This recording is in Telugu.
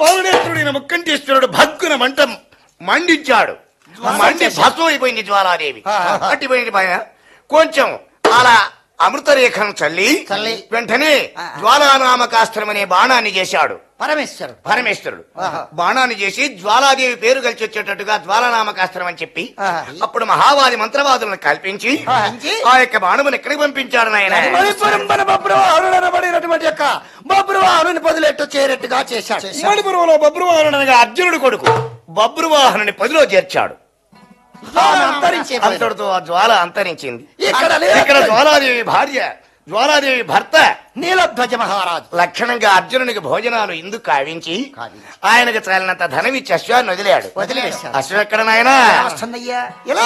పాలనేత్రుడైన ముక్కంటేశ్వరుడు భగ్గున మంట మండించాడు మండి భస్మం అయిపోయింది జ్వాలాదేవి అట్టిపోయింది పైన కొంచెం అలా అమృత రేఖను చల్లి చల్లి. వెంటనే జ్వాలానామకాస్త్రం అనే బాణాన్ని చేశాడు పరమేశ్వరుడు పరమేశ్వరుడు ఆహా. బాణాన్ని చేసి జ్వాలాదేవి పేరు కలిసి వచ్చేటట్టుగా జ్వాలనామకాస్త్రం అని చెప్పి ఆహా. అప్పుడు మహావాది మంత్రవాదులను కల్పించి కల్పించి? ఆ యొక్క బాణమును ఎక్కడికి పంపించాడు నాయన మణిపురం మన బబ్రువాహనుడు అనబడినటువంటి యొక్క బబ్రువాహనుని పొదిలెట్టు చేరేట్టుగా చేశాడు మణిపురంలో బబ్రువాహనుడనగా అర్జునుడు కొడుకు బబ్రువాహనుని పదిలో చేర్చాడు ఆమె అంతరించే పోయింది. అంతటితో ఆ జ్వాల అంతరించింది ఇక్కడ ఇక్కడ లేదు. జ్వాలాదేవి భార్య జ్వాలాదేవి భర్త నీలధ్వజ మహారాజు లక్షణంగా అర్జునునికి భోజనాలు ఇందుకు కావించి కావించి. ఆయనకు చాలినంత ధనమిచ్చి అశ్వాన్ని వదిలాడు వదిలేశాడు. అశ్వం ఎక్కడ నాయనా వస్తుందయ్యా ఇలా